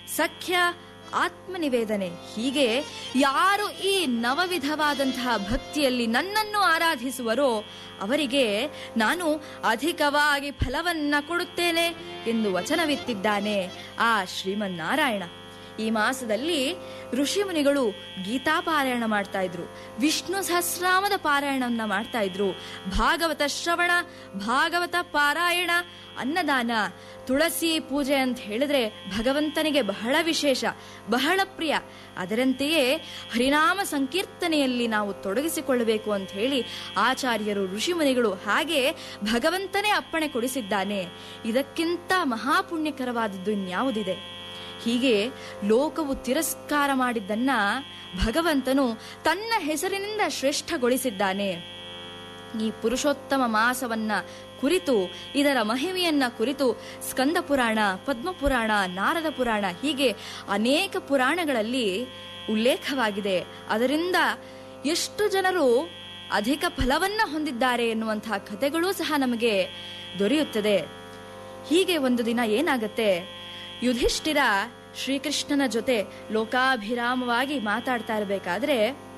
ಸಖ್ಯ ಆತ್ಮನಿವೇದನೆ ಹೀಗೆ ಯಾರು ಈ ನವವಿಧವಾದಂತಹ ಭಕ್ತಿಯಲ್ಲಿ ನನ್ನನ್ನು ಆರಾಧಿಸುವರೋ ಅವರಿಗೆ ನಾನು ಅಧಿಕವಾಗಿ ಫಲವನ್ನ ಕೊಡುತ್ತೇನೆ ಎಂದು ವಚನವಿತ್ತಿದ್ದಾನೆ ಆ ಶ್ರೀಮನ್ನಾರಾಯಣ ಈ ಮಾಸದಲ್ಲಿ ಋಷಿಮುನಿಗಳು ಗೀತಾ ಪಾರಾಯಣ ಮಾಡ್ತಾ ಇದ್ರು ವಿಷ್ಣು ಸಹಸ್ರಾಮದ ಪಾರಾಯಣವನ್ನ ಮಾಡ್ತಾ ಇದ್ರು ಭಾಗವತ ಶ್ರವಣ ಭಾಗವತ ಪಾರಾಯಣ ಅನ್ನದಾನ ತುಳಸಿ ಪೂಜೆ ಅಂತ ಹೇಳಿದ್ರೆ ಭಗವಂತನಿಗೆ ಬಹಳ ವಿಶೇಷ ಬಹಳ ಪ್ರಿಯ ಅದರಂತೆಯೇ ಹರಿನಾಮ ಸಂಕೀರ್ತನೆಯಲ್ಲಿ ನಾವು ತೊಡಗಿಸಿಕೊಳ್ಳಬೇಕು ಅಂತ ಹೇಳಿ ಆಚಾರ್ಯರು ಋಷಿಮುನಿಗಳು ಹಾಗೆ ಭಗವಂತನೇ ಅಪ್ಪಣೆ ಕೊಡಿಸಿದ್ದಾನೆ ಇದಕ್ಕಿಂತ ಮಹಾಪುಣ್ಯಕರವಾದದ್ದು ಇನ್ಯಾವುದಿದೆ ಹೀಗೆ ಲೋಕವು ತಿರಸ್ಕಾರ ಮಾಡಿದ್ದನ್ನ ಭಗವಂತನು ತನ್ನ ಹೆಸರಿನಿಂದ ಶ್ರೇಷ್ಠಗೊಳಿಸಿದ್ದಾನೆ ಈ ಪುರುಷೋತ್ತಮ ಮಾಸವನ್ನ ಕುರಿತು ಇದರ ಮಹಿಮೆಯನ್ನ ಕುರಿತು ಸ್ಕಂದ ಪುರಾಣ ಪದ್ಮಪುರಾಣ ನಾರದ ಪುರಾಣ ಹೀಗೆ ಅನೇಕ ಪುರಾಣಗಳಲ್ಲಿ ಉಲ್ಲೇಖವಾಗಿದೆ ಅದರಿಂದ ಎಷ್ಟು ಜನರು ಅಧಿಕ ಫಲವನ್ನ ಹೊಂದಿದ್ದಾರೆ ಎನ್ನುವಂತಹ ಕಥೆಗಳೂ ಸಹ ನಮಗೆ ದೊರೆಯುತ್ತದೆ ಹೀಗೆ ಒಂದು ದಿನ ಏನಾಗತ್ತೆ ಯುಧಿಷ್ಠಿರ ಶ್ರೀಕೃಷ್ಣನ ಜೊತೆ ಲೋಕಾಭಿರಾಮವಾಗಿ ಮಾತಾಡ್ತಾ ಇರಬೇಕಾದ್ರೆ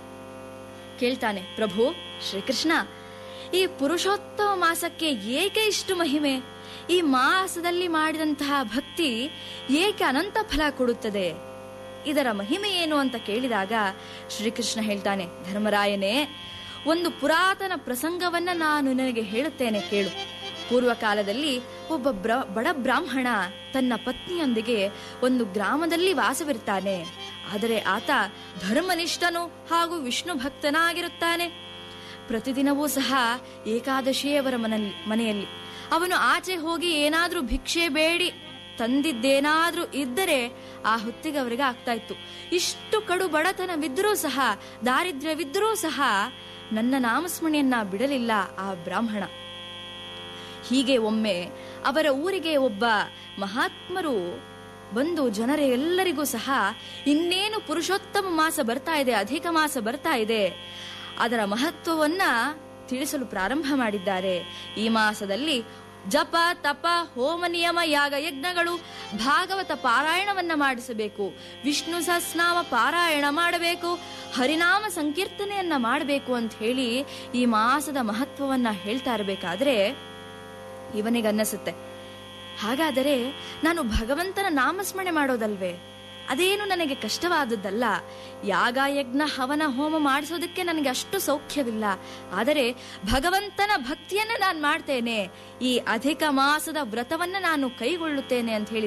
ಕೇಳ್ತಾನೆ ಪ್ರಭು ಶ್ರೀಕೃಷ್ಣ ಈ ಪುರುಷೋತ್ತಮ ಮಾಸಕ್ಕೆ ಏಕೆ ಇಷ್ಟು ಮಹಿಮೆ ಈ ಮಾಸದಲ್ಲಿ ಮಾಡಿದಂತಹ ಭಕ್ತಿ ಏಕೆ ಅನಂತ ಫಲ ಕೊಡುತ್ತದೆ ಇದರ ಮಹಿಮೆ ಏನು ಅಂತ ಕೇಳಿದಾಗ ಶ್ರೀಕೃಷ್ಣ ಹೇಳ್ತಾನೆ ಧರ್ಮರಾಯನೇ ಒಂದು ಪುರಾತನ ಪ್ರಸಂಗವನ್ನ ನಾನು ನಿನಗೆ ಹೇಳುತ್ತೇನೆ ಕೇಳು ಪೂರ್ವ ಕಾಲದಲ್ಲಿ ಒಬ್ಬ ಬ್ರ ಬಡ ಬ್ರಾಹ್ಮಣ ತನ್ನ ಪತ್ನಿಯೊಂದಿಗೆ ಒಂದು ಗ್ರಾಮದಲ್ಲಿ ವಾಸವಿರ್ತಾನೆ ಆದರೆ ಆತ ಧರ್ಮನಿಷ್ಠನು ಹಾಗೂ ವಿಷ್ಣು ಭಕ್ತನಾಗಿರುತ್ತಾನೆ ಪ್ರತಿದಿನವೂ ಸಹ ಏಕಾದಶಿಯವರ ಮನಲ್ಲಿ ಮನೆಯಲ್ಲಿ ಅವನು ಆಚೆ ಹೋಗಿ ಏನಾದ್ರೂ ಭಿಕ್ಷೆ ಬೇಡಿ ತಂದಿದ್ದೇನಾದ್ರೂ ಇದ್ದರೆ ಆ ಹೊತ್ತಿಗೆ ಅವರಿಗೆ ಆಗ್ತಾ ಇತ್ತು ಇಷ್ಟು ಕಡು ಬಡತನವಿದ್ರೂ ಸಹ ದಾರಿದ್ರ್ಯವಿದ್ರೂ ಸಹ ನನ್ನ ನಾಮಸ್ಮರಣೆಯನ್ನ ಬಿಡಲಿಲ್ಲ ಆ ಬ್ರಾಹ್ಮಣ ಹೀಗೆ ಒಮ್ಮೆ ಅವರ ಊರಿಗೆ ಒಬ್ಬ ಮಹಾತ್ಮರು ಬಂದು ಜನರ ಎಲ್ಲರಿಗೂ ಸಹ ಇನ್ನೇನು ಪುರುಷೋತ್ತಮ ಮಾಸ ಬರ್ತಾ ಇದೆ ಅಧಿಕ ಮಾಸ ಬರ್ತಾ ಇದೆ ಅದರ ಮಹತ್ವವನ್ನ ತಿಳಿಸಲು ಪ್ರಾರಂಭ ಮಾಡಿದ್ದಾರೆ ಈ ಮಾಸದಲ್ಲಿ ಜಪ ತಪ ಹೋಮ ನಿಯಮ ಯಾಗ ಯಜ್ಞಗಳು ಭಾಗವತ ಪಾರಾಯಣವನ್ನ ಮಾಡಿಸಬೇಕು ವಿಷ್ಣು ಸಹಸ್ನಾಮ ಪಾರಾಯಣ ಮಾಡಬೇಕು ಹರಿನಾಮ ಸಂಕೀರ್ತನೆಯನ್ನ ಮಾಡಬೇಕು ಅಂತ ಹೇಳಿ ಈ ಮಾಸದ ಮಹತ್ವವನ್ನ ಹೇಳ್ತಾ ಇರಬೇಕಾದ್ರೆ ಇವನಿಗನ್ನಿಸುತ್ತೆ ಹಾಗಾದರೆ ನಾನು ಭಗವಂತನ ನಾಮಸ್ಮರಣೆ ಮಾಡೋದಲ್ವೇ ಅದೇನು ನನಗೆ ಕಷ್ಟವಾದದ್ದಲ್ಲ ಯಾಗ ಯಜ್ಞ ಹವನ ಹೋಮ ಮಾಡಿಸೋದಕ್ಕೆ ನನಗೆ ಅಷ್ಟು ಸೌಖ್ಯವಿಲ್ಲ ಆದರೆ ಭಗವಂತನ ಭಕ್ತಿಯನ್ನ ನಾನು ಮಾಡ್ತೇನೆ ಈ ಅಧಿಕ ಮಾಸದ ವ್ರತವನ್ನ ನಾನು ಕೈಗೊಳ್ಳುತ್ತೇನೆ ಅಂತ ಹೇಳಿ